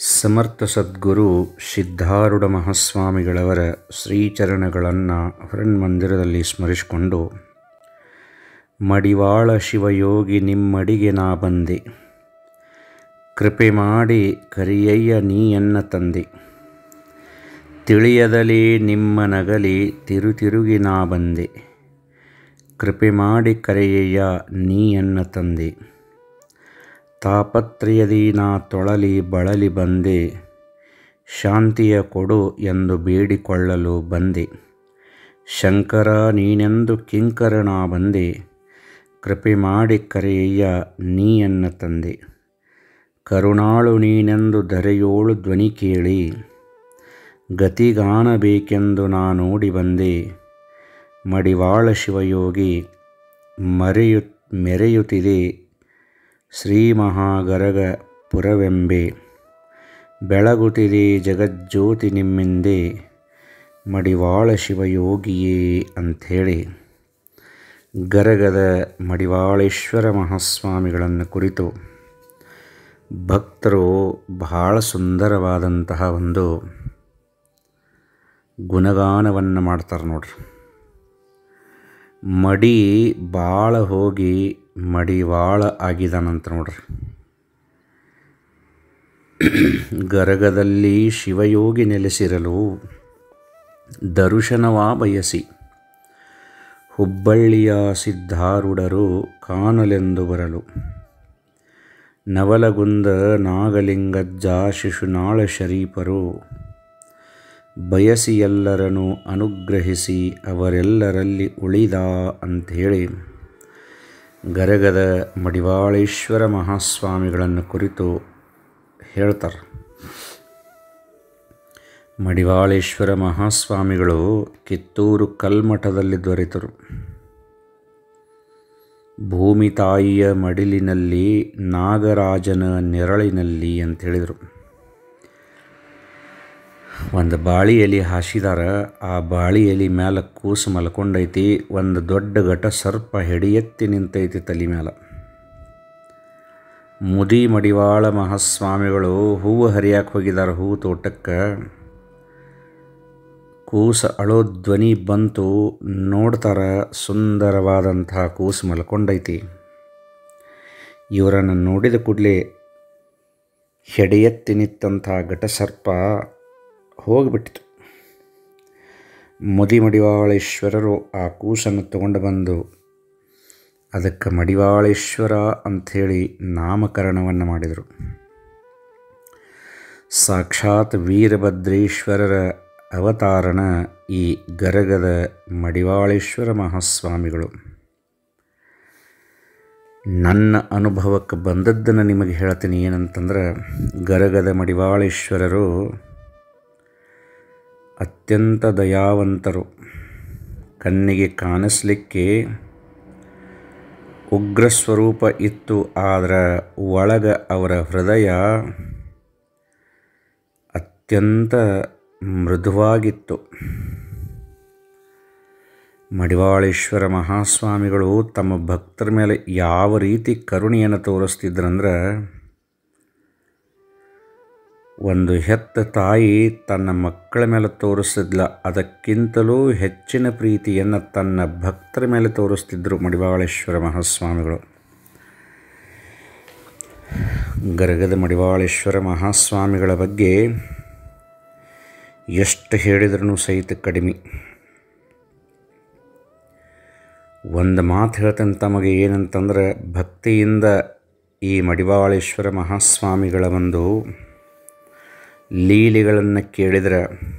ಸಮರ್ಥ ಸದ್ಗುರು ಸಿದ್ಧಾರೂಢ ಮಹಾಸ್ವಾಮಿಗಳವರ ಶ್ರೀಚರಣಗಳನ್ನು ಹರನ್ಮಂದಿರದಲ್ಲಿ ಸ್ಮರಿಸಿಕೊಂಡು ಮಡಿವಾಳ ಶಿವಯೋಗಿ ನಿಮ್ಮಡಿಗೆ ನಾ ಬಂದೆ ಕೃಪೆ ಮಾಡಿ ಕರಿಯಯ್ಯ ನೀಯನ್ನ ತಂದೆ ತಿಳಿಯದಲೇ ನಿಮ್ಮ ನಗಲಿ ತಿರುತಿರುಗಿ ನಾ ಬಂದೆ ಕೃಪೆ ಮಾಡಿ ಕರೆಯಯ್ಯ ನೀಯನ್ನ ತಂದೆ ತಾಪತ್ರಯದಿ ನಾ ತೊಳಲಿ ಬಳಲಿ ಬಂದೆ ಶಾಂತಿಯ ಕೊಡು ಎಂದು ಬೇಡಿಕೊಳ್ಳಲು ಬಂದೆ ಶಂಕರ ನೀನೆಂದು ಕಿಂಕರಣ ಬಂದೆ ಕೃಪೆ ಮಾಡಿ ಕರೆಯಯ್ಯ ನೀಯನ್ನ ತಂದೆ ಕರುಣಾಳು ನೀನೆಂದು ಧರೆಯೋಳು ಧ್ವನಿ ಕೇಳಿ ಗತಿಗಾಣಬೇಕೆಂದು ನಾ ನೋಡಿ ಬಂದೆ ಮಡಿವಾಳ ಶಿವಯೋಗಿ ಮರೆಯು ಮೆರೆಯುತ್ತಿದೆ ಶ್ರೀ ಮಹಾಗರಗ ಪುರವೆಂಬೆ ಬೆಳಗುತ್ತಿದೆ ಜಗಜ್ಯೋತಿ ನಿಮ್ಮಿಂದೆ ಮಡಿವಾಳ ಶಿವಯೋಗಿಯೇ ಅಂಥೇಳಿ ಗರಗದ ಮಡಿವಾಳೇಶ್ವರ ಮಹಾಸ್ವಾಮಿಗಳನ್ನು ಕುರಿತು ಭಕ್ತರು ಬಹಳ ಸುಂದರವಾದಂತಹ ಒಂದು ಗುಣಗಾನವನ್ನು ಮಾಡ್ತಾರೆ ನೋಡ್ರಿ ಮಡಿ ಭಾಳ ಹೋಗಿ ಮಡಿವಾಳ ಆಗಿದಾನಂತ ನೋಡ್ರಿ ಗರಗದಲ್ಲಿ ಶಿವಯೋಗಿ ನೆಲೆಸಿರಲು ದರುಶನವಾ ಬಯಸಿ ಹುಬ್ಬಳ್ಳಿಯ ಸಿದ್ಧಾರೂಢರು ಕಾಣಲೆಂದು ಬರಲು ನವಲಗುಂದ ನಾಗಲಿಂಗಜ್ಜ ಶಿಶುನಾಳ ಶರೀಫರು ಬಯಸಿ ಎಲ್ಲರನ್ನು ಅನುಗ್ರಹಿಸಿ ಅವರೆಲ್ಲರಲ್ಲಿ ಉಳಿದ ಅಂಥೇಳಿ ಗರಗದ ಮಡಿವಾಳೇಶ್ವರ ಮಹಾಸ್ವಾಮಿಗಳನ್ನು ಕುರಿತು ಹೇಳ್ತಾರೆ ಮಡಿವಾಳೇಶ್ವರ ಮಹಾಸ್ವಾಮಿಗಳು ಕಿತ್ತೂರು ಕಲ್ಮಠದಲ್ಲಿ ದೊರೆತರು ಭೂಮಿ ತಾಯಿಯ ಮಡಿಲಿನಲ್ಲಿ ನಾಗರಾಜನ ನೆರಳಿನಲ್ಲಿ ಅಂತ ಹೇಳಿದರು ಒಂದು ಬಾಳಿ ಎಲೆ ಹಾಸಿದಾರ ಆ ಬಾಳಿ ಎಲೆ ಮ್ಯಾಲ ಕೂಸು ಮಲ್ಕೊಂಡೈತಿ ಒಂದು ದೊಡ್ಡ ಘಟ ಸರ್ಪ ಹೆಡಿಯೆತ್ತಿ ನಿಂತೈತಿ ತಲೆ ಮ್ಯಾಲ ಮುದಿ ಮಡಿವಾಳ ಮಹಾಸ್ವಾಮಿಗಳು ಹೂವು ಹರಿಯಾಕೆ ಹೋಗಿದ್ದಾರೆ ಹೂವು ತೋಟಕ್ಕೆ ಕೂಸು ಅಳೋ ಧ್ವನಿ ಬಂತು ನೋಡ್ತಾರ ಸುಂದರವಾದಂತಹ ಕೂಸು ಮಲ್ಕೊಂಡೈತಿ ಇವರನ್ನು ನೋಡಿದ ಕೂಡಲೇ ಹೆಡೆಯೆತ್ತಿ ನಿಂತಹ ಘಟಸರ್ಪ ಹೋಗಿಬಿಟ್ಟಿತು ಮುದಿ ಮಡಿವಾಳೇಶ್ವರರು ಆ ಕೂಸನ್ನು ತಗೊಂಡು ಬಂದು ಅದಕ್ಕೆ ಮಡಿವಾಳೇಶ್ವರ ಅಂಥೇಳಿ ನಾಮಕರಣವನ್ನು ಮಾಡಿದರು ಸಾಕ್ಷಾತ್ ವೀರಭದ್ರೇಶ್ವರರ ಅವತಾರಣ ಈ ಗರಗದ ಮಡಿವಾಳೇಶ್ವರ ಮಹಾಸ್ವಾಮಿಗಳು ನನ್ನ ಅನುಭವಕ್ಕೆ ಬಂದದ್ದನ್ನು ನಿಮಗೆ ಹೇಳ್ತೀನಿ ಏನಂತಂದ್ರೆ ಗರಗದ ಮಡಿವಾಳೇಶ್ವರರು ಅತ್ಯಂತ ದಯಾವಂತರು ಕಣ್ಣಿಗೆ ಕಾಣಿಸ್ಲಿಕ್ಕೆ ಉಗ್ರ ಸ್ವರೂಪ ಇತ್ತು ಆದರೆ ಒಳಗ ಅವರ ಹೃದಯ ಅತ್ಯಂತ ಮೃದುವಾಗಿತ್ತು ಮಡಿವಾಳೇಶ್ವರ ಮಹಾಸ್ವಾಮಿಗಳು ತಮ್ಮ ಭಕ್ತರ ಮೇಲೆ ಯಾವ ರೀತಿ ಕರುಣೆಯನ್ನು ತೋರಿಸ್ತಿದ್ರಂದ್ರೆ ಒಂದು ಹೆತ್ತ ತಾಯಿ ತನ್ನ ಮಕ್ಕಳ ಮೇಲೆ ತೋರಿಸ್ತಿದ್ಲ ಅದಕ್ಕಿಂತಲೂ ಹೆಚ್ಚಿನ ಪ್ರೀತಿಯನ್ನು ತನ್ನ ಭಕ್ತರ ಮೇಲೆ ತೋರಿಸ್ತಿದ್ದರು ಮಡಿವಾಳೇಶ್ವರ ಮಹಾಸ್ವಾಮಿಗಳು ಗರಗದ ಮಡಿವಾಳೇಶ್ವರ ಮಹಾಸ್ವಾಮಿಗಳ ಬಗ್ಗೆ ಎಷ್ಟು ಹೇಳಿದ್ರೂ ಸಹಿತ ಕಡಿಮೆ ಒಂದು ಮಾತು ಹೇಳ್ತೇನೆ ತಮಗೆ ಏನಂತಂದ್ರೆ ಭಕ್ತಿಯಿಂದ ಈ ಮಡಿವಾಳೇಶ್ವರ ಮಹಾಸ್ವಾಮಿಗಳ ಒಂದು ಲೀಲೆಗಳನ್ನು ಕೇಳಿದರೆ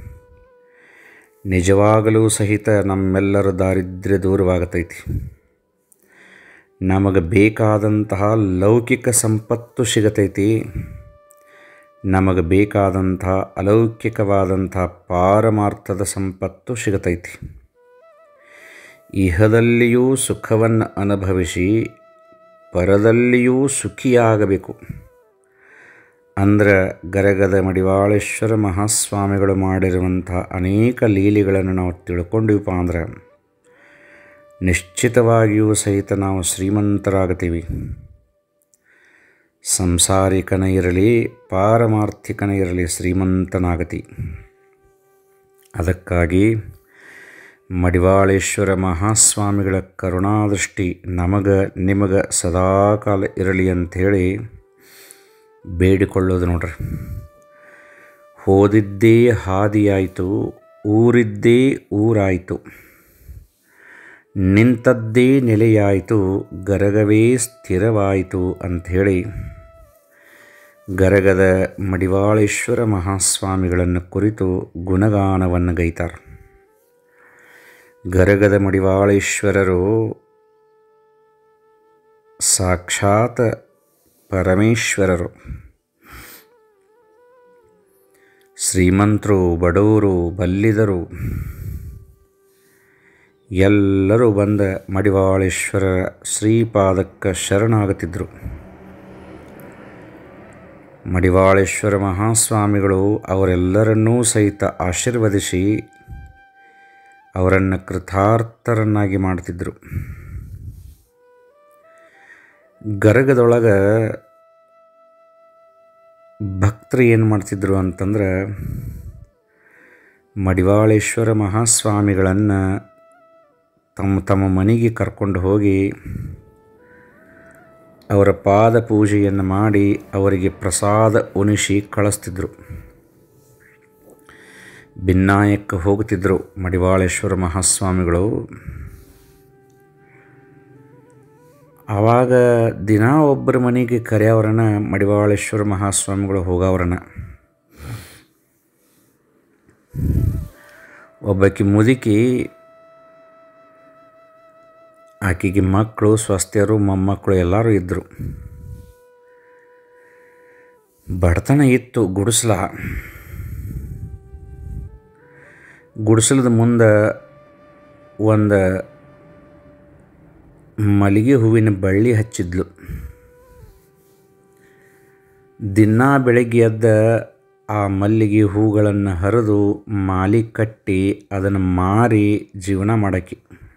ನಿಜವಾಗಲೂ ಸಹಿತ ನಮ್ಮೆಲ್ಲರ ದಾರಿದ್ರ್ಯ ದೂರವಾಗತೈತಿ ನಮಗೆ ಬೇಕಾದಂತಹ ಲೌಕಿಕ ಸಂಪತ್ತು ಸಿಗತೈತಿ ನಮಗೆ ಬೇಕಾದಂತಹ ಅಲೌಕಿಕವಾದಂತಹ ಪಾರಮಾರ್ಥದ ಸಂಪತ್ತು ಸಿಗತೈತಿ ಇಹದಲ್ಲಿಯೂ ಸುಖವನ್ನು ಅನುಭವಿಸಿ ಪರದಲ್ಲಿಯೂ ಸುಖಿಯಾಗಬೇಕು ಅಂದ್ರೆ ಗರಗದ ಮಡಿವಾಳೇಶ್ವರ ಮಹಾಸ್ವಾಮಿಗಳು ಮಾಡಿರುವಂಥ ಅನೇಕ ಲೀಲೆಗಳನ್ನು ನಾವು ತಿಳ್ಕೊಂಡಿವಪ್ಪ ಅಂದ್ರೆ ನಿಶ್ಚಿತವಾಗಿಯೂ ಸಹಿತ ನಾವು ಶ್ರೀಮಂತರಾಗ್ತೀವಿ ಸಂಸಾರಿಕನ ಇರಲಿ ಪಾರಮಾರ್ಥಿಕನ ಇರಲಿ ಶ್ರೀಮಂತನಾಗತಿ ಅದಕ್ಕಾಗಿ ಮಡಿವಾಳೇಶ್ವರ ಮಹಾಸ್ವಾಮಿಗಳ ಕರುಣಾದೃಷ್ಟಿ ನಮಗ ನಿಮಗ ಸದಾಕಾಲ ಇರಲಿ ಅಂಥೇಳಿ ಬೇಡಿಕೊಳ್ಳೋದು ನೋಡ್ರಿ ಹೋದಿದ್ದೇ ಹಾದಿಯಾಯಿತು ಊರಿದ್ದೇ ಊರಾಯಿತು ನಿಂತದ್ದೇ ನೆಲೆಯಾಯಿತು ಗರಗವೇ ಸ್ಥಿರವಾಯಿತು ಅಂಥೇಳಿ ಗರಗದ ಮಡಿವಾಳೇಶ್ವರ ಮಹಾಸ್ವಾಮಿಗಳನ್ನು ಕುರಿತು ಗುಣಗಾನವನ್ನು ಗೈತಾರೆ ಗರಗದ ಮಡಿವಾಳೇಶ್ವರರು ಸಾಕ್ಷಾತ್ ಪರಮೇಶ್ವರರು ಶ್ರೀಮಂತರು ಬಡವರು ಬಲ್ಲಿದರು ಎಲ್ಲರೂ ಬಂದ ಮಡಿವಾಳೇಶ್ವರ ಶ್ರೀಪಾದಕ್ಕೆ ಶರಣಾಗುತ್ತಿದ್ದರು ಮಡಿವಾಳೇಶ್ವರ ಮಹಾಸ್ವಾಮಿಗಳು ಅವರೆಲ್ಲರನ್ನೂ ಸಹಿತ ಆಶೀರ್ವದಿಸಿ ಅವರನ್ನು ಕೃತಾರ್ಥರನ್ನಾಗಿ ಮಾಡ್ತಿದ್ದರು ಗರಗದೊಳಗೆ ಭಕ್ತರು ಏನು ಮಾಡ್ತಿದ್ರು ಅಂತಂದ್ರೆ ಮಡಿವಾಳೇಶ್ವರ ಮಹಾಸ್ವಾಮಿಗಳನ್ನು ತಮ್ಮ ತಮ್ಮ ಮನೆಗೆ ಕರ್ಕೊಂಡು ಹೋಗಿ ಅವರ ಪಾದ ಪೂಜೆಯನ್ನು ಮಾಡಿ ಅವರಿಗೆ ಪ್ರಸಾದ ಉಣಿಸಿ ಕಳಿಸ್ತಿದ್ರು ಭಿನ್ನಾಯಕ್ಕೆ ಹೋಗ್ತಿದ್ದರು ಮಡಿವಾಳೇಶ್ವರ ಮಹಾಸ್ವಾಮಿಗಳು ಆವಾಗ ದಿನ ಒಬ್ಬರ ಮನೆಗೆ ಕರೆಯವ್ರನ ಮಡಿವಾಳೇಶ್ವರ ಮಹಾಸ್ವಾಮಿಗಳು ಹೋಗವ್ರನ ಒಬ್ಬಾಕಿ ಮುದುಕಿ ಆಕೆಗೆ ಮಕ್ಕಳು ಸ್ವಸ್ಥರು ಮೊಮ್ಮಕ್ಕಳು ಎಲ್ಲರೂ ಇದ್ದರು ಬಡತನ ಇತ್ತು ಗುಡಿಸ್ಲ ಗುಡಿಸಲದ ಮುಂದೆ ಒಂದು ಮಲ್ಲಿಗೆ ಹೂವಿನ ಬಳ್ಳಿ ಹಚ್ಚಿದ್ಲು ದಿನ ಬೆಳಗ್ಗೆ ಎದ್ದ ಆ ಮಲ್ಲಿಗೆ ಹೂಗಳನ್ನು ಹರಿದು ಮಾಲಿ ಕಟ್ಟಿ ಅದನ್ನು ಮಾರಿ ಜೀವನ ಮಾಡಕ್ಕೆ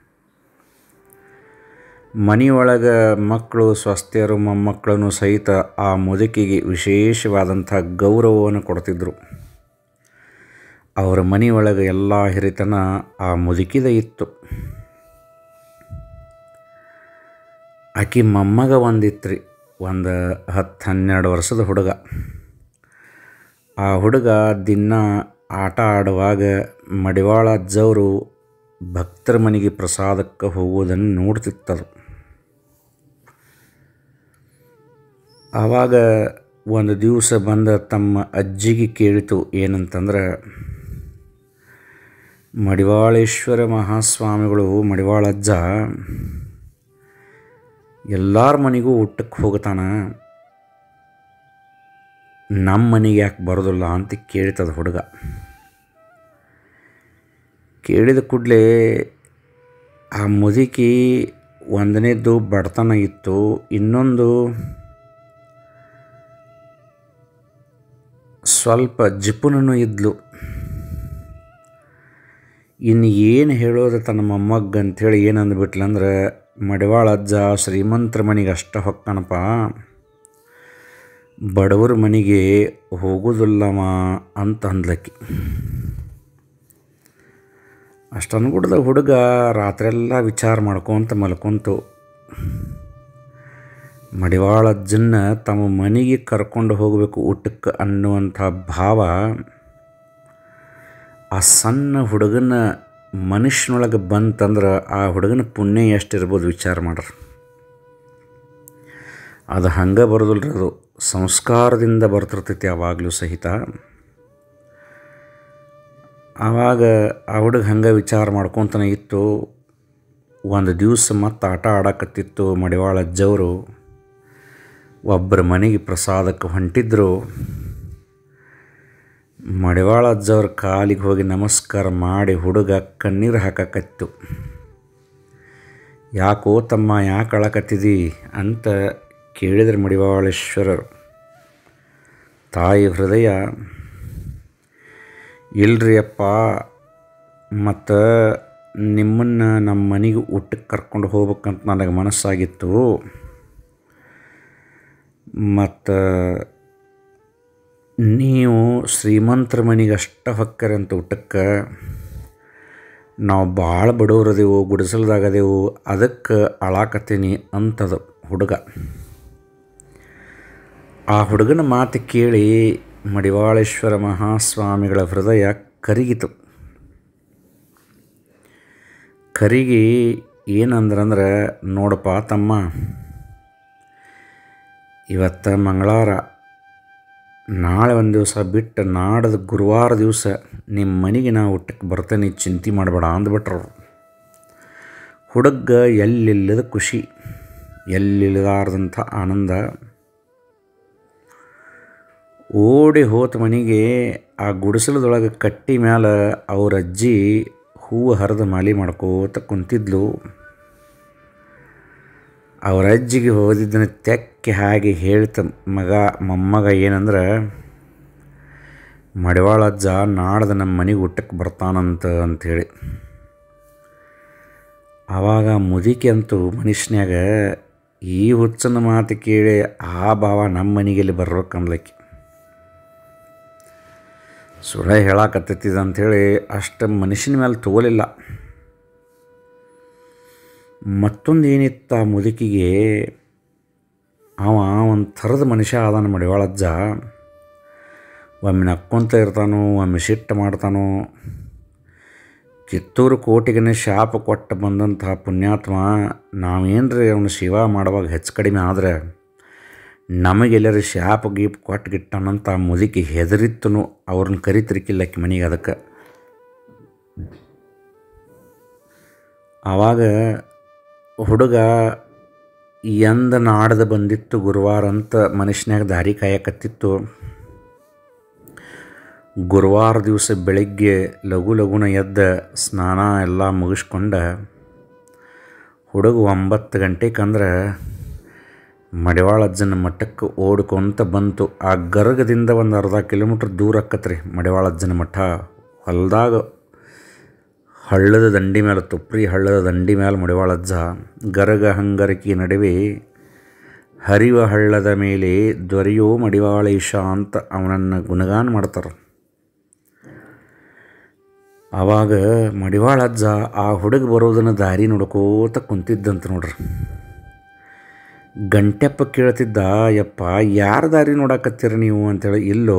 ಮನೆಯೊಳಗೆ ಮಕ್ಕಳು ಸ್ವಸ್ಥರು ಮೊಮ್ಮಕ್ಕಳನ್ನು ಸಹಿತ ಆ ಮುದುಕಿಗೆ ವಿಶೇಷವಾದಂಥ ಗೌರವವನ್ನು ಕೊಡ್ತಿದ್ರು ಅವರ ಮನೆಯೊಳಗೆ ಎಲ್ಲ ಹಿರಿತನ ಆ ಮುದುಕಿದ ಇತ್ತು ಆಕೆ ಮೊಮ್ಮಗ ಒಂದಿತ್ರಿ ಒಂದು ಹತ್ತು ಹನ್ನೆರಡು ವರ್ಷದ ಹುಡುಗ ಆ ಹುಡುಗ ದಿನ ಆಟ ಆಡುವಾಗ ಮಡಿವಾಳ ಅಜ್ಜವರು ಭಕ್ತರ ಮನೆಗೆ ಪ್ರಸಾದಕ್ಕೆ ಹೋಗುವುದನ್ನು ನೋಡ್ತಿತ್ತರು ಆವಾಗ ಒಂದು ದಿವಸ ಬಂದ ತಮ್ಮ ಅಜ್ಜಿಗೆ ಕೇಳಿತು ಏನಂತಂದ್ರೆ ಮಡಿವಾಳೇಶ್ವರ ಮಹಾಸ್ವಾಮಿಗಳು ಮಡಿವಾಳಜ್ಜ ಎಲ್ಲರ ಮನೆಗೂ ಊಟಕ್ಕೆ ಹೋಗ್ತಾನ ನಮ್ಮ ಮನೆಗೆ ಯಾಕೆ ಬರೋದಿಲ್ಲ ಅಂತ ಕೇಳ್ತದ ಹುಡುಗ ಕೇಳಿದ ಕೂಡಲೇ ಆ ಮುದುಕಿ ಒಂದನೇದ್ದು ಬಡತನ ಇತ್ತು ಇನ್ನೊಂದು ಸ್ವಲ್ಪ ಜಿಪುನೂ ಇದ್ಲು ಇನ್ನು ಏನು ಹೇಳೋದು ತನ್ನ ಮೊಮ್ಮಗ್ಗ ಅಂಥೇಳಿ ಏನು ಅಂದ್ಬಿಟ್ಲಂದ್ರೆ ಮಡಿವಾಳ ಅಜ್ಜ ಶ್ರೀಮಂತರ ಮನೆಗೆ ಅಷ್ಟ ಹೊಕ್ಕನಪ್ಪ ಬಡವರ ಮನೆಗೆ ಹೋಗೋದಿಲ್ಲವ ಅಂತ ಅಂದ್ಲಕ್ಕಿ ಅಷ್ಟನ್ನು ಕೂಡದ ಹುಡುಗ ರಾತ್ರೆಲ್ಲ ವಿಚಾರ ಮಾಡ್ಕೊತ ಮಲ್ಕೊಂತು ಮಡಿವಾಳಜ್ಜನ್ನ ತಮ್ಮ ಮನೆಗೆ ಕರ್ಕೊಂಡು ಹೋಗಬೇಕು ಊಟಕ್ಕೆ ಅನ್ನುವಂಥ ಭಾವ ಆ ಸಣ್ಣ ಹುಡುಗನ ಮನುಷ್ಯನೊಳಗೆ ಬಂತಂದ್ರೆ ಆ ಹುಡುಗನ ಪುಣ್ಯ ಎಷ್ಟಿರ್ಬೋದು ವಿಚಾರ ಮಾಡ್ರಿ ಅದು ಹಂಗೆ ಬರೋದಿಲ್ರಿ ಅದು ಸಂಸ್ಕಾರದಿಂದ ಬರ್ತಿರ್ತೈತಿ ಯಾವಾಗಲೂ ಸಹಿತ ಆವಾಗ ಆ ಹುಡುಗ ಹಂಗೆ ವಿಚಾರ ಮಾಡ್ಕೊತಾನೆ ಇತ್ತು ಒಂದು ದಿವಸ ಮತ್ತೆ ಆಟ ಆಡಕತ್ತಿತ್ತು ಮಡಿವಾಳ ಅಜ್ಜವರು ಒಬ್ಬರ ಮನೆಗೆ ಪ್ರಸಾದಕ್ಕೆ ಹೊಂಟಿದ್ರು ಮಡಿವಾಳ ಅಜ್ಜವ್ರ ಕಾಲಿಗೆ ಹೋಗಿ ನಮಸ್ಕಾರ ಮಾಡಿ ಹುಡುಗ ಕಣ್ಣೀರು ಹಾಕಕತ್ತು ಯಾಕೋ ತಮ್ಮ ಯಾಕೆ ಅಳಕತ್ತಿದಿ ಅಂತ ಕೇಳಿದ್ರೆ ಮಡಿವಾಳೇಶ್ವರರು ತಾಯಿ ಹೃದಯ ಇಲ್ರಿ ಅಪ್ಪ ಮತ್ತು ನಿಮ್ಮನ್ನು ನಮ್ಮ ಮನೆಗೆ ಊಟಕ್ಕೆ ಕರ್ಕೊಂಡು ಹೋಗ್ಬೇಕಂತ ನನಗೆ ಮನಸ್ಸಾಗಿತ್ತು ಮತ್ತು ನೀವು ಶ್ರೀಮಂತರ ಮನೆಗೆ ಅಷ್ಟ ಹೊಕ್ಕರೆ ಅಂತ ಊಟಕ್ಕೆ ನಾವು ಭಾಳ ಬಡವ್ರದೇವು ಗುಡಿಸಲ್ದಾಗದೇವು ಅದಕ್ಕೆ ಅಳಾಕತ್ತೀನಿ ಅಂತದ ಹುಡುಗ ಆ ಹುಡುಗನ ಮಾತು ಕೇಳಿ ಮಡಿವಾಳೇಶ್ವರ ಮಹಾಸ್ವಾಮಿಗಳ ಹೃದಯ ಕರಿಗಿತು ಕರಿಗಿ ಏನಂದ್ರಂದ್ರೆ ನೋಡಪ್ಪ ತಮ್ಮ ಇವತ್ತು ಮಂಗಳವಾರ ನಾಳೆ ಒಂದು ದಿವಸ ಬಿಟ್ಟು ನಾಡ್ದು ಗುರುವಾರ ದಿವಸ ನಿಮ್ಮ ಮನೆಗೆ ನಾ ಊಟಕ್ಕೆ ಬರ್ತೇನೆ ಚಿಂತೆ ಮಾಡಬೇಡ ಅಂದ್ಬಿಟ್ರು ಹುಡುಗ ಎಲ್ಲಿಲ್ಲದ ಖುಷಿ ಎಲ್ಲಿಲ್ಲದಾರ್ದಂಥ ಆನಂದ ಓಡಿ ಹೋತ ಮನೆಗೆ ಆ ಗುಡಿಸಲದೊಳಗೆ ಕಟ್ಟಿ ಮ್ಯಾಲೆ ಅವ್ರ ಅಜ್ಜಿ ಹೂವು ಹರಿದು ಮಾಲಿ ಮಾಡ್ಕೋತ ಕುಂತಿದ್ಲು ಅವ್ರ ಅಜ್ಜಿಗೆ ಹೋದಿದ್ದನ್ನು ತೆಕ್ಕೆ ಹಾಗೆ ಹೇಳ್ತ ಮಗ ಮೊಮ್ಮಗ ಏನಂದ್ರೆ ಮಡಿವಾಳ ಅಜ್ಜ ನಾಡ್ದು ನಮ್ಮ ಮನೆಗೆ ಊಟಕ್ಕೆ ಬರ್ತಾನಂತ ಅಂಥೇಳಿ ಆವಾಗ ಮುದುಕಿ ಅಂತೂ ಮನುಷ್ಯನ್ಯಾಗ ಈ ಹುಚ್ಚನ ಮಾತು ಕೇಳಿ ಆ ಭಾವ ನಮ್ಮ ಮನೆಗೆಲ್ಲಿ ಬರ್ಬೇಕಂದ್ಲಕ್ಕಿ ಸುಳ್ಳ ಹೇಳಾಕತ್ತೈತಿದ ಅಂಥೇಳಿ ಅಷ್ಟು ಮನುಷ್ಯನ ಮೇಲೆ ತಗೋಲಿಲ್ಲ ಮತ್ತೊಂದು ಏನಿತ್ತು ಆ ಮುದುಕಿಗೆ ಅವ ಒಂದು ಥರದ ಮನುಷ್ಯ ಆದಾನ ಮಡಿವಾಳಜ್ಜ ಒಮ್ಮೆ ನಕ್ಕೊಂತ ಇರ್ತಾನೋ ಒಮ್ಮೆ ಸಿಟ್ಟು ಮಾಡ್ತಾನೋ ಕಿತ್ತೂರು ಕೋಟಿಗನೇ ಶಾಪ ಕೊಟ್ಟು ಬಂದಂಥ ಪುಣ್ಯಾತ್ಮ ನಾವೇನ್ರಿ ಅವನು ಸೇವಾ ಮಾಡುವಾಗ ಹೆಚ್ಚು ಕಡಿಮೆ ಆದರೆ ನಮಗೆಲ್ಲರೂ ಶಾಪ ಗೀಪ್ ಕೊಟ್ಟು ಗಿಟ್ಟನಂತ ಆ ಮುದುಕಿ ಹೆದರಿತ್ತನು ಅವ್ರನ್ನ ಕರಿತಿರ್ಕಿಲ್ಲಕ್ಕಿ ಮನೆಗೆ ಅದಕ್ಕೆ ಆವಾಗ ಹುಡುಗ ಎಂದ ನಾಡ್ದು ಬಂದಿತ್ತು ಗುರುವಾರ ಅಂತ ಮನುಷ್ಯನಾಗ ದಾರಿ ಕಾಯಕತ್ತಿತ್ತು ಗುರುವಾರ ದಿವಸ ಬೆಳಗ್ಗೆ ಲಘು ಲಘುನ ಎದ್ದ ಸ್ನಾನ ಎಲ್ಲ ಮುಗಿಸ್ಕೊಂಡ ಹುಡುಗ ಒಂಬತ್ತು ಗಂಟೆಗಂದ್ರೆ ಮಡಿವಾಳಜ್ಜನ ಮಠಕ್ಕೆ ಓಡ್ಕೊಂತ ಬಂತು ಆ ಗರ್ಗದಿಂದ ಒಂದು ಅರ್ಧ ಕಿಲೋಮೀಟ್ರ್ ದೂರ ಆಕತ್ರಿ ಮಡಿವಾಳಜ್ಜನ ಮಠ ಹೊಲದಾಗ ಹಳ್ಳದ ದಂಡಿ ಮೇಲೆ ತುಪ್ರಿ ಹಳ್ಳದ ದಂಡಿ ಮೇಲೆ ಮಡಿವಾಳಜ್ಜ ಗರಗ ಹಂಗರಕಿ ನಡುವೆ ಹರಿವ ಹಳ್ಳದ ಮೇಲೆ ದೊರೆಯೋ ಮಡಿವಾಳೇಶ ಅಂತ ಅವನನ್ನು ಗುಣಗಾನ ಮಾಡ್ತಾರೆ ಆವಾಗ ಮಡಿವಾಳಜ್ಜ ಆ ಹುಡುಗ ಬರೋದನ್ನು ದಾರಿ ನೋಡ್ಕೋತ ಕುಂತಿದ್ದಂತ ನೋಡ್ರಿ ಗಂಟೆಪ್ಪ ಕೇಳ್ತಿದ್ದ ಯಪ್ಪ ಯಾರ ದಾರಿ ನೋಡಕತ್ತೀರ ನೀವು ಅಂತೇಳಿ ಇಲ್ಲೋ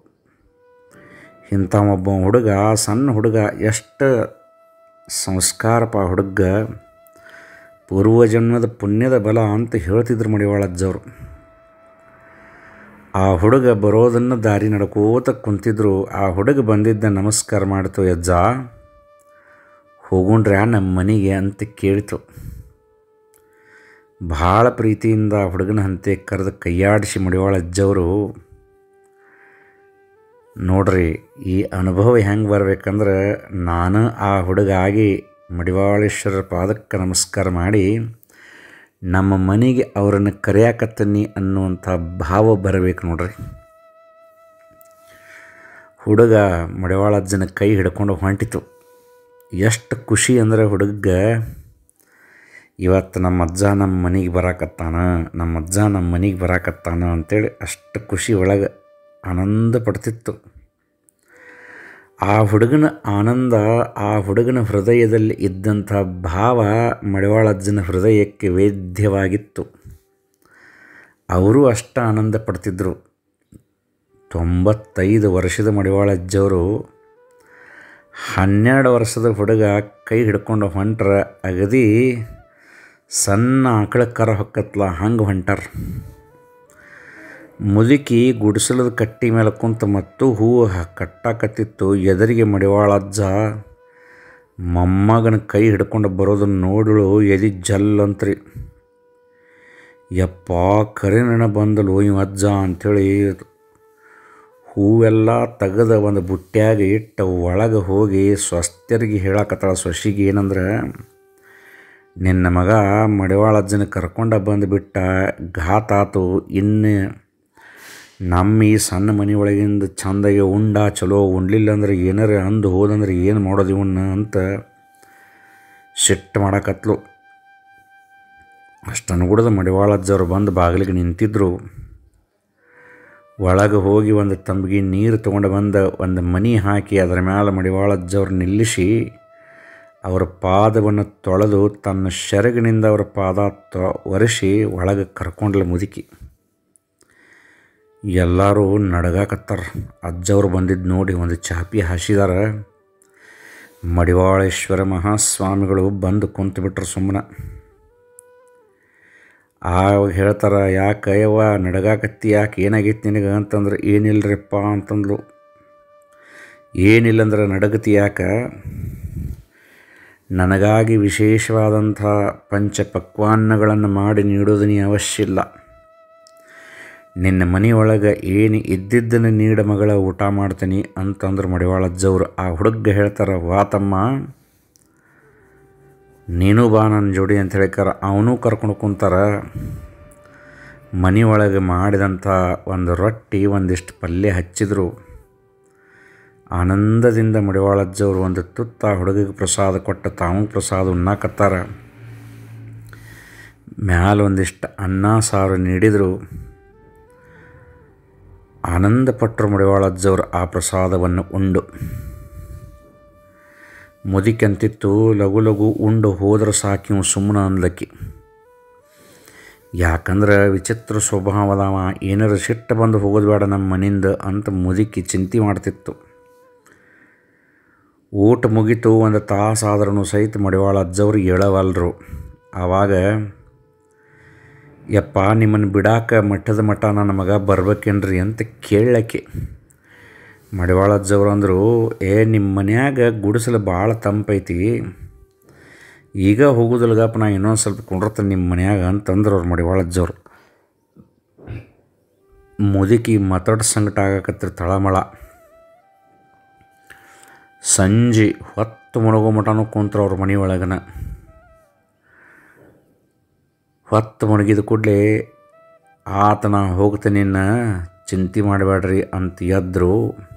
ಇಂಥ ಒಬ್ಬ ಹುಡುಗ ಸಣ್ಣ ಹುಡುಗ ಎಷ್ಟು ಸಂಸ್ಕಾರಪ್ಪ ಹುಡುಗ ಪೂರ್ವಜನ್ಮದ ಪುಣ್ಯದ ಬಲ ಅಂತ ಹೇಳ್ತಿದ್ರು ಮಡಿವಾಳಜ್ಜವರು ಆ ಹುಡುಗ ಬರೋದನ್ನು ದಾರಿ ನಡ್ಕೋತ ಕುಂತಿದ್ರು ಆ ಹುಡುಗ ಬಂದಿದ್ದ ನಮಸ್ಕಾರ ಮಾಡ್ತು ಯಜ್ಜ ಹೋಗುಣ್ರ್ಯಾ ನಮ್ಮ ಮನೆಗೆ ಅಂತ ಕೇಳಿತು ಭಾಳ ಪ್ರೀತಿಯಿಂದ ಆ ಹುಡುಗನ ಹಂತೆ ಕರೆದು ಕೈಯಾಡಿಸಿ ಮಡಿವಾಳ ಅಜ್ಜವರು ನೋಡ್ರಿ ಈ ಅನುಭವ ಹೆಂಗೆ ಬರ್ಬೇಕಂದ್ರೆ ನಾನು ಆ ಹುಡುಗ ಆಗಿ ಮಡಿವಾಳೇಶ್ವರರ ಪಾದಕ್ಕೆ ನಮಸ್ಕಾರ ಮಾಡಿ ನಮ್ಮ ಮನೆಗೆ ಅವರನ್ನು ಕರೆಯಾಕತ್ತೀನಿ ಅನ್ನುವಂಥ ಭಾವ ಬರಬೇಕು ನೋಡ್ರಿ ಹುಡುಗ ಮಡಿವಾಳಜ್ಜನ ಕೈ ಹಿಡ್ಕೊಂಡು ಹೊಂಟಿತು ಎಷ್ಟು ಖುಷಿ ಅಂದರೆ ಹುಡುಗ ಇವತ್ತು ನಮ್ಮ ಅಜ್ಜ ನಮ್ಮ ಮನೆಗೆ ಬರಾಕತ್ತಾನ ನಮ್ಮ ಅಜ್ಜ ನಮ್ಮ ಮನೆಗೆ ಬರಾಕತ್ತಾನ ಅಂತೇಳಿ ಅಷ್ಟು ಖುಷಿ ಒಳಗೆ ಆನಂದ ಪಡ್ತಿತ್ತು ಆ ಹುಡುಗನ ಆನಂದ ಆ ಹುಡುಗನ ಹೃದಯದಲ್ಲಿ ಇದ್ದಂಥ ಭಾವ ಮಡಿವಾಳಜ್ಜನ ಹೃದಯಕ್ಕೆ ವೇದ್ಯವಾಗಿತ್ತು ಅವರು ಅಷ್ಟ ಆನಂದ ಪಡ್ತಿದ್ದರು ತೊಂಬತ್ತೈದು ವರ್ಷದ ಮಡಿವಾಳಜ್ಜವರು ಹನ್ನೆರಡು ವರ್ಷದ ಹುಡುಗ ಕೈ ಹಿಡ್ಕೊಂಡು ಹೊಂಟ್ರ ಅಗದಿ ಸಣ್ಣ ಆಕಳ ಕರ ಹೊಕ್ಕತ್ಲ ಹಂಗೆ ಹೊಂಟಾರ ಮುದುಕಿ ಗುಡಿಸಲದ ಕಟ್ಟಿ ಮೇಲೆ ಕುಂತ ಮತ್ತು ಹೂವು ಕಟ್ಟಾಕತ್ತಿತ್ತು ಎದರಿಗೆ ಮಡಿವಾಳಜ್ಜ ಮೊಮ್ಮಗನ ಕೈ ಹಿಡ್ಕೊಂಡು ಬರೋದನ್ನು ನೋಡಳು ಎದಿ ಜಲ್ಲಂತ್ರಿ ಯಪ್ಪ ಕರಿನಣ ಬಂದಲು ಇವ ಅಜ್ಜ ಅಂಥೇಳಿ ಹೂವೆಲ್ಲ ತೆಗೆದ ಒಂದು ಬುಟ್ಟ್ಯಾಗ ಇಟ್ಟು ಒಳಗೆ ಹೋಗಿ ಸ್ವಸ್ಥರಿಗೆ ಹೇಳಕತ್ತಾಳ ಸೊಸಿಗೆ ಏನಂದ್ರೆ ನಿನ್ನ ಮಗ ಮಡಿವಾಳಜ್ಜನ ಕರ್ಕೊಂಡ ಬಂದುಬಿಟ್ಟ ಘಾತ ಆತು ಇನ್ನು ನಮ್ಮ ಈ ಸಣ್ಣ ಮನೆ ಒಳಗಿಂದ ಚಂದಾಗಿ ಉಂಡ ಚಲೋ ಉಣ್ಲಿಲ್ಲ ಅಂದ್ರೆ ಏನಾರ ಅಂದು ಹೋದಂದ್ರೆ ಏನು ಮಾಡೋದು ಇವನ್ನ ಅಂತ ಸಿಟ್ಟು ಮಾಡಕತ್ಲು ಅಷ್ಟು ಅನ್ಗುಡ್ದ ಮಡಿವಾಳಜ್ಜವ್ರು ಬಂದು ಬಾಗಿಲಿಗೆ ನಿಂತಿದ್ರು ಒಳಗೆ ಹೋಗಿ ಒಂದು ತಂಬಿಗೆ ನೀರು ತೊಗೊಂಡು ಬಂದು ಒಂದು ಮನಿ ಹಾಕಿ ಅದರ ಮೇಲೆ ಮಡಿವಾಳಜ್ಜವ್ರು ನಿಲ್ಲಿಸಿ ಅವರ ಪಾದವನ್ನು ತೊಳೆದು ತನ್ನ ಶೆರಗಿನಿಂದ ಅವರ ಪಾದ ತೊ ಒರೆಸಿ ಒಳಗೆ ಕರ್ಕೊಂಡ್ಲ ಮುದುಕಿ ಎಲ್ಲರೂ ನಡಗಾಕತ್ತಾರ ಅಜ್ಜವ್ರು ಬಂದಿದ್ದು ನೋಡಿ ಒಂದು ಚಾಪಿ ಹಾಸಿದಾರ ಮಡಿವಾಳೇಶ್ವರ ಮಹಾಸ್ವಾಮಿಗಳು ಬಂದು ಕುಂತುಬಿಟ್ರು ಸುಮ್ಮನೆ ಆವಾಗ ಹೇಳ್ತಾರೆ ಯಾಕೆ ಯವ್ವ ನಡಗಾಕತ್ತಿ ಯಾಕೆ ಏನಾಗೈತಿ ನಿನಗೆ ಅಂತಂದ್ರೆ ಏನಿಲ್ಲರಿಪ್ಪ ಅಂತಂದ್ಲು ಏನಿಲ್ಲಂದ್ರೆ ನಡಗತಿ ಯಾಕೆ ನನಗಾಗಿ ವಿಶೇಷವಾದಂಥ ಪಂಚ ಪಕ್ವಾನ್ನಗಳನ್ನು ಮಾಡಿ ನೀಡೋದು ನೀ ಅವಶ್ಯ ಇಲ್ಲ ನಿನ್ನ ಮನೆಯೊಳಗೆ ಏನು ಇದ್ದಿದ್ದನ್ನು ನೀಡ ಮಗಳ ಊಟ ಮಾಡ್ತೀನಿ ಅಂತಂದ್ರೆ ಮಡಿವಾಳಜ್ಜವ್ರು ಆ ಹುಡುಗ ಹೇಳ್ತಾರೆ ವಾತಮ್ಮ ನೀನು ಬಾ ನನ್ನ ಜೋಡಿ ಅಂತ ಹೇಳಿಕಾರ ಅವನೂ ಕರ್ಕೊಂಡು ಕುಂತಾರ ಮನೆಯೊಳಗೆ ಮಾಡಿದಂಥ ಒಂದು ರೊಟ್ಟಿ ಒಂದಿಷ್ಟು ಪಲ್ಯ ಹಚ್ಚಿದ್ರು ಆನಂದದಿಂದ ಮಡಿವಾಳಜ್ಜವ್ರು ಒಂದು ತುತ್ತ ಹುಡುಗಿಗೆ ಪ್ರಸಾದ ಕೊಟ್ಟು ತಾವು ಪ್ರಸಾದ ಉಣ್ಣಾಕತ್ತಾರ ಮ್ಯಾಲ ಒಂದಿಷ್ಟು ಅನ್ನ ಸಾರು ನೀಡಿದರು ಆನಂದಪಟ್ಟರು ಮಡಿವಾಳಜ್ಜವ್ರು ಆ ಪ್ರಸಾದವನ್ನು ಉಂಡು ಮುದಿಕಂತಿತ್ತು ಲಘು ಲಘು ಉಂಡು ಹೋದ್ರೆ ಸಾಕಿವು ಸುಮ್ಮನೆ ಅಂದ್ಲಕ್ಕಿ ಯಾಕಂದ್ರೆ ವಿಚಿತ್ರ ಸ್ವಭಾವದವ ಏನಾರ ಸಿಟ್ಟು ಬಂದು ಹೋಗೋದು ಬೇಡ ನಮ್ಮ ಮನಿಂದ ಅಂತ ಮುದುಕಿ ಚಿಂತೆ ಮಾಡ್ತಿತ್ತು ಊಟ ಮುಗೀತು ಒಂದು ತಾಸು ಆದ್ರೂ ಸಹಿತ ಮಡಿವಾಳ ಅಜ್ಜವ್ರು ಹೇಳವಲ್ರು ಆವಾಗ ಯಪ್ಪ ನಿಮ್ಮನ್ನು ಬಿಡಾಕ ಮಠದ ಮಠ ನನ್ನ ಮಗ ಬರ್ಬೇಕೇನ್ರಿ ಅಂತ ಕೇಳಕ್ಕೆ ಮಡಿವಾಳ ಅಜ್ಜವ್ರು ಅಂದರು ಏ ನಿಮ್ಮ ಮನ್ಯಾಗ ಗುಡಿಸಲು ಭಾಳ ತಂಪೈತಿ ಈಗ ಹೋಗೋದಿಲ್ಲಗಪ್ಪ ನಾ ಇನ್ನೊಂದು ಸ್ವಲ್ಪ ಕುಂಡಿರ್ತೀನಿ ನಿಮ್ಮ ಮನ್ಯಾಗ ಅಂತಂದ್ರೆ ಅವ್ರು ಮಡಿವಾಳ ಅಜ್ಜವ್ರು ಮುದುಕಿ ಮಾತಾಡ ಸಂಕಟ ಆಗಕತ್ತಿರ ತಳಮಳ ಸಂಜೆ ಹೊತ್ತು ಮುಳುಗೋ ಮಟನೂ ಕುಂತ್ರ ಅವ್ರ ಮನೆ ಒಳಗನ ಹೊತ್ತು ಮುಳುಗಿದ ಕೂಡಲೇ ಆತನ ಹೋಗ್ತೀನಿ ಚಿಂತೆ ಮಾಡಬೇಡ್ರಿ ಅಂತ ಎದ್ರು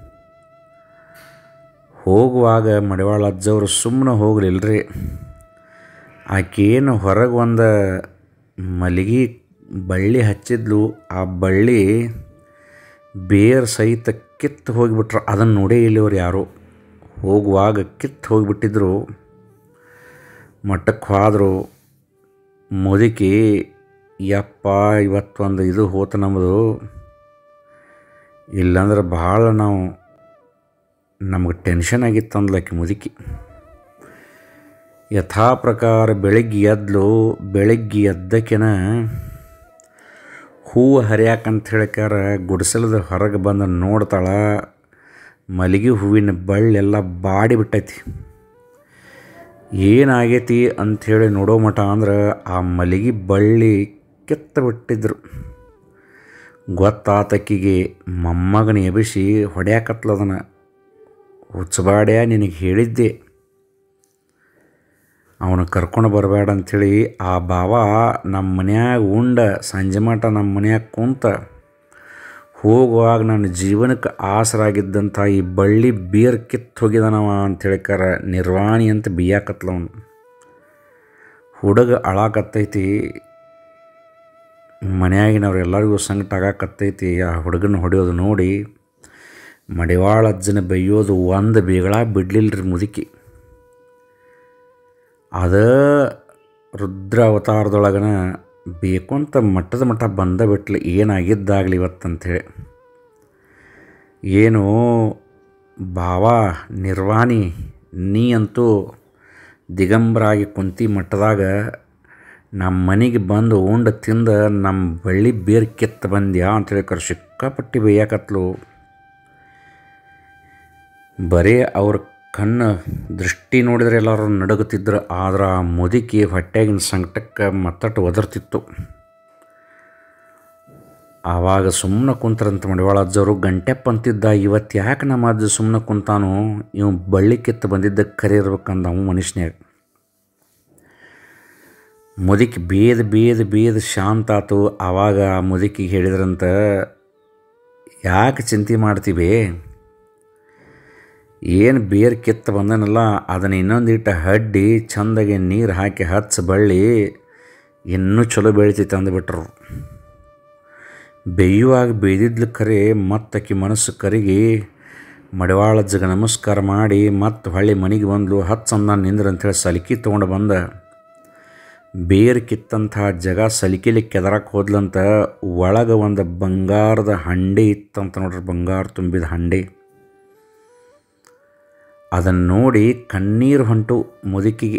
ಹೋಗುವಾಗ ಮಡಿವಾಳ ಅಜ್ಜವರು ಸುಮ್ಮನೆ ಹೋಗಲಿಲ್ಲರಿ ಆಕೇನು ಹೊರಗೆ ಒಂದು ಮಲಗಿ ಬಳ್ಳಿ ಹಚ್ಚಿದ್ಲು ಆ ಬಳ್ಳಿ ಬೇರು ಸಹಿತ ಕಿತ್ತು ಹೋಗಿಬಿಟ್ರು ಅದನ್ನು ನೋಡೇ ಇಲ್ಲಿವ್ರು ಯಾರು ಹೋಗುವಾಗ ಕಿತ್ತು ಹೋಗಿಬಿಟ್ಟಿದ್ರು ಮಠಕ್ಕೆ ಹೋದರು ಮುದುಕಿ ಯಪ್ಪ ಇವತ್ತೊಂದು ಇದು ಹೋತು ನಮ್ಮದು ಇಲ್ಲಾಂದ್ರೆ ಭಾಳ ನಾವು ನಮಗೆ ಟೆನ್ಷನ್ ಆಗಿತ್ತು ಅಂದ್ಲಕ್ಕಿ ಮುದುಕಿ ಯಥಾ ಪ್ರಕಾರ ಬೆಳಗ್ಗೆ ಎದ್ಲು ಬೆಳಗ್ಗೆ ಎದ್ದಕ್ಕೆನ ಹೂವು ಹರಿಯಾಕಂತ ಹೇಳಿಕಾರ ಗುಡಿಸಲದ ಹೊರಗೆ ಬಂದು ನೋಡ್ತಾಳ ಮಲ್ಲಿಗೆ ಹೂವಿನ ಬಳ್ಳೆಲ್ಲ ಬಾಡಿ ಬಿಟ್ಟೈತಿ ಏನಾಗೈತಿ ಅಂಥೇಳಿ ನೋಡೋ ಮಟ ಅಂದ್ರೆ ಆ ಮಲ್ಲಿಗೆ ಬಳ್ಳಿ ಕಿತ್ತ ಬಿಟ್ಟಿದ್ರು ಗೊತ್ತಾತಕ್ಕಿಗೆ ಮೊಮ್ಮಗನ ಎಬಿಸಿ ಹೊಡ್ಯಾಕತ್ಲದನ ಹುಚ್ಚಬಾಡ್ಯ ನಿನಗೆ ಹೇಳಿದ್ದೆ ಅವನು ಕರ್ಕೊಂಡು ಬರಬೇಡ ಅಂಥೇಳಿ ಆ ಬಾವ ನಮ್ಮ ಮನ್ಯಾಗ ಉಂಡ ಸಂಜೆ ಮಟ ನಮ್ಮ ಮನ್ಯಾಗ ಕುಂತ ಹೋಗುವಾಗ ನನ್ನ ಜೀವನಕ್ಕೆ ಆಸರಾಗಿದ್ದಂಥ ಈ ಬಳ್ಳಿ ಬೇರ್ ಕಿತ್ತು ಹೋಗಿದಾನವ ಅಂಥೇಳಿಕಾರ ನಿರ್ವಾಣಿ ಅಂತ ಬಿಯಾಕತ್ಲವನು ಹುಡುಗ ಅಳಾಕತ್ತೈತಿ ಮನ್ಯಾಗಿನವ್ರೆಲ್ಲರಿಗೂ ಸಂಕಟ ಆಗಾಕತ್ತೈತಿ ಆ ಹುಡುಗನ ಹೊಡೆಯೋದು ನೋಡಿ ಮಡಿವಾಳ ಅಜ್ಜನ ಬೈಯೋದು ಒಂದು ಬೇಗಳ ಬಿಡ್ಲಿಲ್ರಿ ಮುದುಕಿ ಅದ ರುದ್ರ ಅವತಾರದೊಳಗನ ಬೇಕು ಅಂತ ಮಟ್ಟದ ಮಟ್ಟ ಬಂದ ಬಿಟ್ಲಿ ಏನಾಗಿದ್ದಾಗಲಿ ಇವತ್ತಂಥೇಳಿ ಏನು ಭಾವ ನಿರ್ವಾಣಿ ನೀ ಅಂತೂ ದಿಗಂಬರಾಗಿ ಕುಂತಿ ಮಟ್ಟದಾಗ ನಮ್ಮ ಮನೆಗೆ ಬಂದು ಉಂಡು ತಿಂದು ನಮ್ಮ ಬಳ್ಳಿ ಬೇರು ಕಿತ್ತು ಬಂದ್ಯಾ ಅಂತೇಳಿ ಕರ್ ಸಿಕ್ಕಾಪಟ್ಟಿ ಬೇಯಾಕತ್ಲು ಬರೀ ಅವ್ರ ಕಣ್ಣು ದೃಷ್ಟಿ ನೋಡಿದ್ರೆ ಎಲ್ಲರೂ ನಡುಗುತ್ತಿದ್ರು ಆದ್ರೆ ಆ ಮುದುಕಿ ಹೊಟ್ಟೆಗಿನ ಸಂಕಟಕ್ಕೆ ಮತ್ತಟ್ಟು ಒದರ್ತಿತ್ತು ಆವಾಗ ಸುಮ್ಮನೆ ಕುಂತ್ರಂತ ಮಡಿವಾಳ ಅಜ್ಜವರು ಗಂಟೆಪ್ಪ ಅಂತಿದ್ದ ಇವತ್ತು ಯಾಕೆ ನಮ್ಮ ಅಜ್ಜ ಸುಮ್ಮನೆ ಕುಂತಾನು ಇವು ಬಳ್ಳಿ ಕಿತ್ತು ಬಂದಿದ್ದಕ್ಕೆ ಕರಿ ಇರ್ಬೇಕಂದ ಅವು ಮನುಷ್ಯನ್ಯಾಗ ಮುದುಕಿ ಬೇದ ಬೇದ ಬೇದ ಶಾಂತ ಆತು ಆವಾಗ ಆ ಮುದುಕಿಗೆ ಹೇಳಿದ್ರಂತ ಯಾಕೆ ಚಿಂತೆ ಮಾಡ್ತೀವಿ ಏನು ಬೇರು ಕಿತ್ತು ಬಂದನಲ್ಲ ಅದನ್ನು ಇನ್ನೊಂದಿಟ್ಟು ಹಡ್ಡಿ ಚಂದಾಗಿ ನೀರು ಹಾಕಿ ಹಚ್ಚ ಬಳ್ಳಿ ಇನ್ನೂ ಚಲೋ ಬೆಳಿತೈತೆ ಅಂದುಬಿಟ್ರು ಬೇಯುವಾಗ ಬೇಯ್ದಿದ್ಲು ಕರೆ ಮತ್ತಕಿ ಮನಸ್ಸು ಕರಗಿ ಮಡಿವಾಳಜ್ಜಗೆ ನಮಸ್ಕಾರ ಮಾಡಿ ಮತ್ತು ಹೊಳ್ಳಿ ಮನೆಗೆ ಬಂದ್ಲು ಹತ್ತು ಸಂದ ನಿಂದ್ರ ಅಂಥೇಳಿ ಸಲಿಕೆ ತೊಗೊಂಡು ಬಂದ ಬೇರು ಕಿತ್ತಂಥ ಜಗ ಸಲಿಕೆಲಿ ಕೆದರಕ್ಕೆ ಹೋದ್ಲಂತ ಒಳಗೆ ಒಂದು ಬಂಗಾರದ ಹಂಡೆ ಇತ್ತಂತ ನೋಡ್ರಿ ಬಂಗಾರ ತುಂಬಿದ ಹಂಡೆ ಅದನ್ನು ನೋಡಿ ಕಣ್ಣೀರು ಹೊಂಟು ಮುದುಕಿಗೆ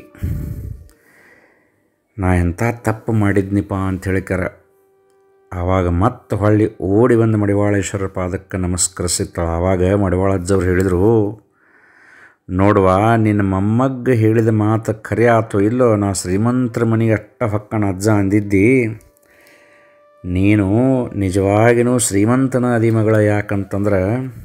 ನಾ ಎಂಥ ತಪ್ಪು ಮಾಡಿದ್ನಿಪ್ಪ ಅಂತ ಹೇಳಿಕರ ಆವಾಗ ಮತ್ತೆ ಹೊಳ್ಳಿ ಓಡಿ ಬಂದು ಮಡಿವಾಳೇಶ್ವರ ಪಾದಕ್ಕೆ ನಮಸ್ಕರಿಸಿತ್ತಾಳ ಆವಾಗ ಮಡಿವಾಳಜ್ಜವ್ರು ಹೇಳಿದರು ನೋಡುವ ನಿನ್ನ ಮೊಮ್ಮಗ್ಗ ಹೇಳಿದ ಮಾತು ಖರೆ ಆತೋ ಇಲ್ಲೋ ನಾ ಶ್ರೀಮಂತರ ಮನೆಗೆ ಅಟ್ಟ ಹೊಕ್ಕಣ ಅಜ್ಜ ಅಂದಿದ್ದಿ ನೀನು ನಿಜವಾಗಿಯೂ ಶ್ರೀಮಂತನ ಅದಿ ಮಗಳ ಯಾಕಂತಂದ್ರೆ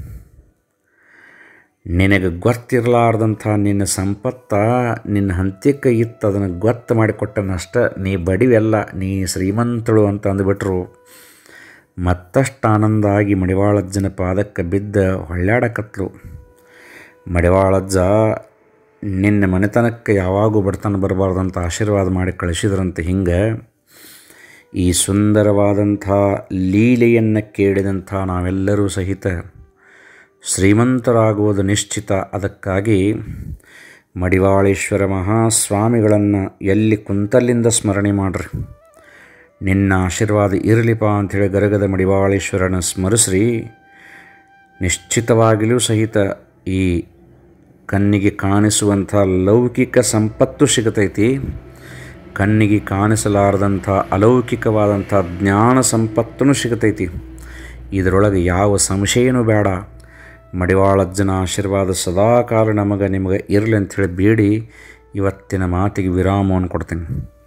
ನಿನಗೆ ಗೊತ್ತಿರಲಾರ್ದಂಥ ನಿನ್ನ ಸಂಪತ್ತ ನಿನ್ನ ಹಂತ್ಯಕ್ಕೆ ಇತ್ತು ಅದನ್ನು ಗೊತ್ತು ಮಾಡಿಕೊಟ್ಟನಷ್ಟ ನೀ ಬಡಿವೆಲ್ಲ ನೀ ಶ್ರೀಮಂತಳು ಅಂತ ಅಂದುಬಿಟ್ರು ಮತ್ತಷ್ಟು ಆನಂದ ಆಗಿ ಮಡಿವಾಳಜ್ಜನ ಪಾದಕ್ಕೆ ಬಿದ್ದ ಹೊಳ್ಯಾಡಕತ್ಲು ಮಡಿವಾಳಜ್ಜ ನಿನ್ನ ಮನೆತನಕ್ಕೆ ಯಾವಾಗೂ ಬಡತನ ಬರಬಾರ್ದಂತ ಆಶೀರ್ವಾದ ಮಾಡಿ ಕಳಿಸಿದ್ರಂತೆ ಹಿಂಗೆ ಈ ಸುಂದರವಾದಂಥ ಲೀಲೆಯನ್ನು ಕೇಳಿದಂಥ ನಾವೆಲ್ಲರೂ ಸಹಿತ ಶ್ರೀಮಂತರಾಗುವುದು ನಿಶ್ಚಿತ ಅದಕ್ಕಾಗಿ ಮಡಿವಾಳೇಶ್ವರ ಮಹಾಸ್ವಾಮಿಗಳನ್ನು ಎಲ್ಲಿ ಕುಂತಲ್ಲಿಂದ ಸ್ಮರಣೆ ಮಾಡ್ರಿ ನಿನ್ನ ಆಶೀರ್ವಾದ ಇರಲಿಪ್ಪ ಅಂಥೇಳಿ ಗರಗದ ಮಡಿವಾಳೇಶ್ವರನ ಸ್ಮರಿಸ್ರಿ ನಿಶ್ಚಿತವಾಗಿಯೂ ಸಹಿತ ಈ ಕಣ್ಣಿಗೆ ಕಾಣಿಸುವಂಥ ಲೌಕಿಕ ಸಂಪತ್ತು ಸಿಗತೈತಿ ಕಣ್ಣಿಗೆ ಕಾಣಿಸಲಾರದಂಥ ಅಲೌಕಿಕವಾದಂಥ ಜ್ಞಾನ ಸಂಪತ್ತೂ ಸಿಗತೈತಿ ಇದರೊಳಗೆ ಯಾವ ಸಂಶಯನೂ ಬೇಡ ಮಡಿವಾಳಜ್ಜನ ಆಶೀರ್ವಾದ ಸದಾಕಾಲ ನಮಗೆ ನಿಮಗೆ ಇರಲಿ ಅಂಥೇಳಿ ಬೇಡಿ ಇವತ್ತಿನ ಮಾತಿಗೆ ವಿರಾಮವನ್ನು ಕೊಡ್ತೀನಿ